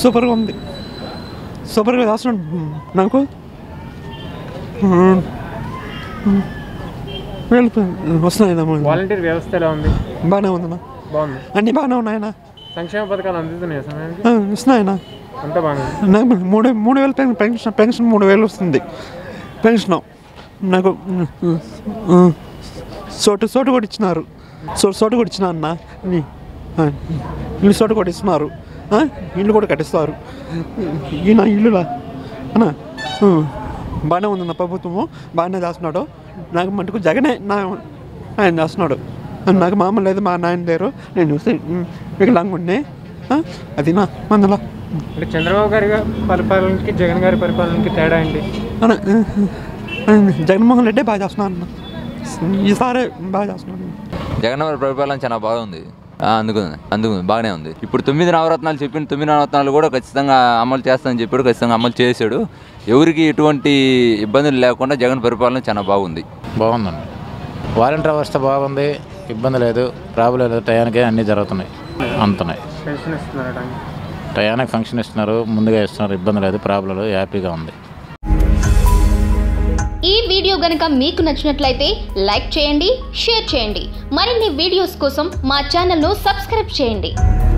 సూపర్గా ఉంది సూపర్గా రాస్తున్నాడు నాకు వెళ్ళిపోయి వస్తున్నాయన్నా వాలంటీర్ వ్యవస్థ ఎలా ఉంది బాగానే ఉందన్నా బాగుంది అన్నీ బాగానే ఉన్నాయన్నా సంక్షేమ పథకాలు అందుతున్నాయి సమయానికి ఆ, ఇస్తున్నాయన్నా అంతా బాగానే ఉంది నాకు మూడు మూడు వేలు పెన్- పెన్షన్ పెన్షన్ మూడు వేలు వస్తుంది పెన్షన్ నాకు ఆ, సోటు సోటు కూడా ఇచ్చినారు సో సోటు కూడా ఇచ్చిన అన్న నీ- ఆ, ఇల్లు సోటు కూడా ఇస్తున్నారు ఆ, ఇల్లు కూడా కట్టిస్తారు ఈయన ఇల్లులా అన్న ఆ, బాగానే ఉంది నా ప్రభుత్వము బాగానే చేస్తున్నాడు నాకు మటుకు జగనే నా ఆయన చేస్తున్నాడు నాకు మామ లేదు మా నాయన లేరు నేను చూస్తే వికలాంగుండే అది నా మందలా అంటే చంద్రబాబు గారి పరిపాలనకి జగన్ గారి పరిపాలనకి తేడా ఏంటి అన్న, జగన్మోహన్ రెడ్డి బాగా చేస్తున్నాను అన్న ఈసారి బాగా చేస్తున్నాను జగన్ గారి పరిపాలన చాలా బాగుంది ఆ, అందుకు అందుకు బాగానే ఉంది ఇప్పుడు తొమ్మిది నవరత్నాలు చెప్పిన తొమ్మిది నవరత్నాలు కూడా ఖచ్చితంగా అమలు చేస్తానని చెప్పాడు ఖచ్చితంగా అమలు చేశాడు ఎవరికి ఎటువంటి ఇబ్బందులు లేకుండా జగన్ పరిపాలన చాలా బాగుంది బాగుందండి వాలంటీర్ వ్యవస్థ బాగుంది ఇబ్బంది లేదు ప్రాబ్లం లేదు టయానికే అన్నీ జరుగుతున్నాయి అందుతున్నాయి పెన్షన్ ఇస్తున్నారట టయానికి ఫంక్షన్ ఇస్తున్నారు ముందుగా ఇస్తున్నారు ఇబ్బంది లేదు ప్రాబ్లం లేదు హ్యాపీగా ఉంది ఈ వీడియో గనుక మీకు నచ్చినట్లయితే లైక్ చేయండి షేర్ చేయండి మరిన్ని వీడియోస్ కోసం మా ఛానల్ను సబ్స్క్రైబ్ చేయండి